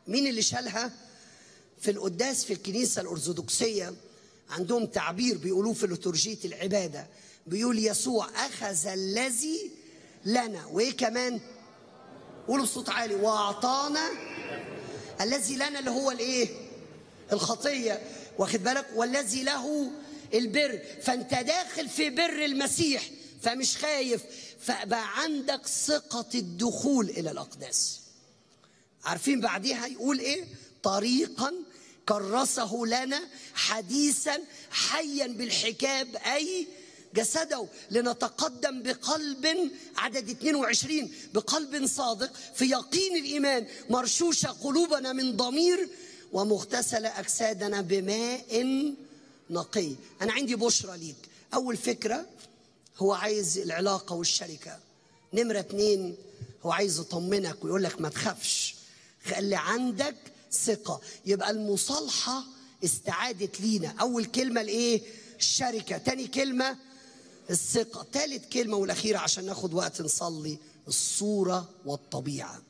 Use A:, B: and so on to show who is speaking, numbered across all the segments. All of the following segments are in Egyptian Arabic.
A: مين اللي شالها في القداس في الكنيسة الأرثوذكسية عندهم تعبير بيقولوه في لتورجية العبادة بيقول يسوع أخذ الذي لنا وإيه كمان قولوا بصوت عالي وأعطانا الذي لنا اللي هو الإيه الخطية واخد بالك والذي له البر فأنت داخل في بر المسيح فمش خايف فبقى عندك ثقة الدخول إلى الأقداس عارفين بعديها يقول إيه طريقا كرسه لنا حديثا حيا بالحكاب أي جسده لنتقدم بقلب عدد 22 بقلب صادق في يقين الإيمان مرشوشة قلوبنا من ضمير ومغتسلة أجسادنا بماء نقي أنا عندي بشرى ليك أول فكرة هو عايز العلاقة والشركة نمرة اتنين هو عايز يطمنك ويقول لك ما تخافش خلي عندك ثقة يبقى المصالحة استعادت لينا أول كلمة الإيه؟ الشركة تاني كلمة الثقة تالت كلمة والأخيرة عشان ناخد وقت نصلي الصورة والطبيعة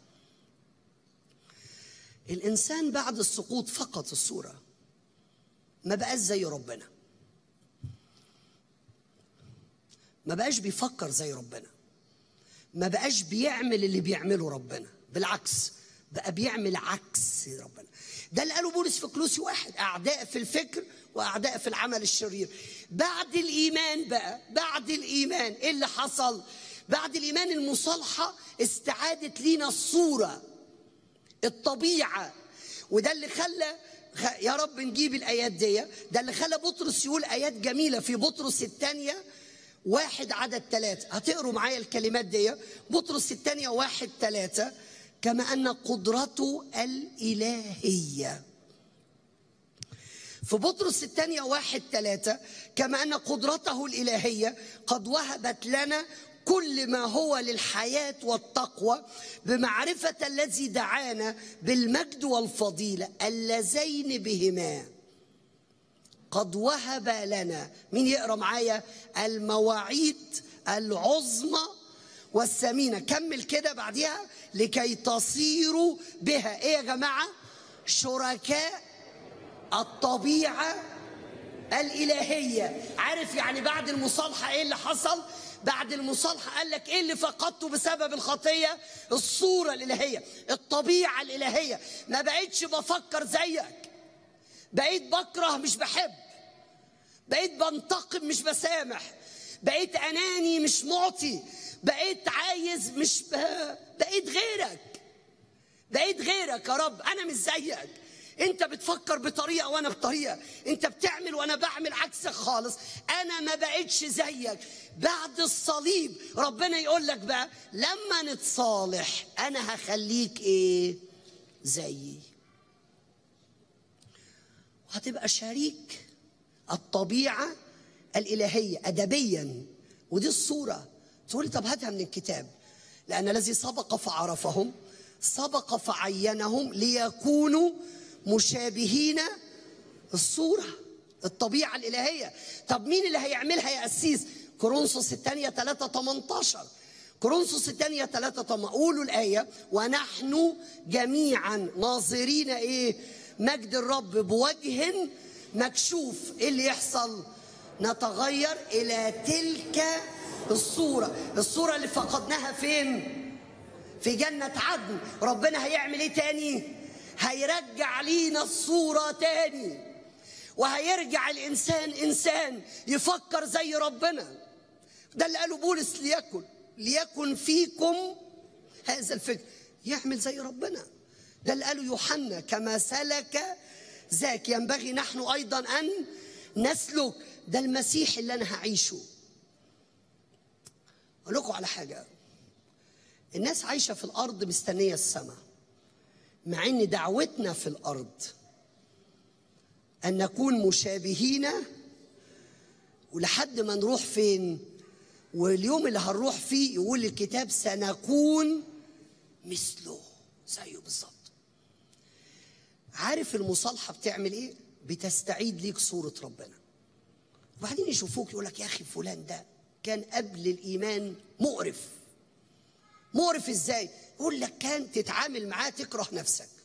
A: الإنسان بعد السقوط فقد الصورة ما بقاش زي ربنا ما بقاش بيفكر زي ربنا ما بقاش بيعمل اللي بيعمله ربنا بالعكس بقى بيعمل عكس ربنا ده اللي قاله بولس في كلوسي واحد اعداء في الفكر واعداء في العمل الشرير بعد الايمان بقى بعد الايمان ايه اللي حصل بعد الايمان المصالحه استعادت لينا الصوره الطبيعه وده اللي خلى يا رب نجيب الايات دي ده اللي خلى بطرس يقول ايات جميله في بطرس الثانيه واحد عدد ثلاثة هتقروا معايا الكلمات دي بطرس الثانية واحد ثلاثة كما أن قدرته الإلهية في بطرس الثانية واحد ثلاثة كما أن قدرته الإلهية قد وهبت لنا كل ما هو للحياة والتقوى بمعرفة الذي دعانا بالمجد والفضيلة اللذين بهما قد وهب لنا مين يقرا معايا المواعيد العظمى والثمينه كمل كده بعديها لكي تصيروا بها ايه يا جماعه شركاء الطبيعه الالهيه عارف يعني بعد المصالحه ايه اللي حصل بعد المصالحه قال لك ايه اللي فقدته بسبب الخطيه الصوره الالهيه الطبيعه الالهيه ما بقتش بفكر زيك بقيت بكره مش بحب بقيت بنتقم مش بسامح بقيت اناني مش معطي بقيت عايز مش ب... بقيت غيرك بقيت غيرك يا رب انا مش زيك انت بتفكر بطريقه وانا بطريقه انت بتعمل وانا بعمل عكسك خالص انا ما بقتش زيك بعد الصليب ربنا يقول لك بقى لما نتصالح انا هخليك ايه زيي وهتبقى شريك الطبيعة الإلهية أدبيا ودي الصورة تقول لي طب هاتها من الكتاب لأن الذي سبق فعرفهم سبق فعينهم ليكونوا مشابهين الصورة الطبيعة الإلهية طب مين اللي هيعملها يا أسيس كورنثوس الثانية 3 18 كورنثوس الثانية 3 8 قولوا الآية ونحن جميعا ناظرين إيه مجد الرب بوجه مكشوف ايه اللي يحصل نتغير الى تلك الصوره الصوره اللي فقدناها فين في جنه عدن ربنا هيعمل ايه تاني هيرجع لينا الصوره تاني وهيرجع الانسان انسان يفكر زي ربنا ده اللي قاله بولس ليكن ليكن فيكم هذا الفكر يعمل زي ربنا ده اللي قاله يوحنا كما سلك ذاك ينبغي نحن ايضا ان نسلك ده المسيح اللي انا هعيشه اقول لكم على حاجه الناس عايشه في الارض مستنيه السماء مع ان دعوتنا في الارض ان نكون مشابهين ولحد ما نروح فين واليوم اللي هنروح فيه يقول الكتاب سنكون مثله زيه بالظبط عارف المصالحة بتعمل ايه؟ بتستعيد ليك صورة ربنا. وبعدين يشوفوك يقول لك يا اخي فلان ده كان قبل الايمان مقرف. مقرف ازاي؟ يقول لك كان تتعامل معاه تكره نفسك.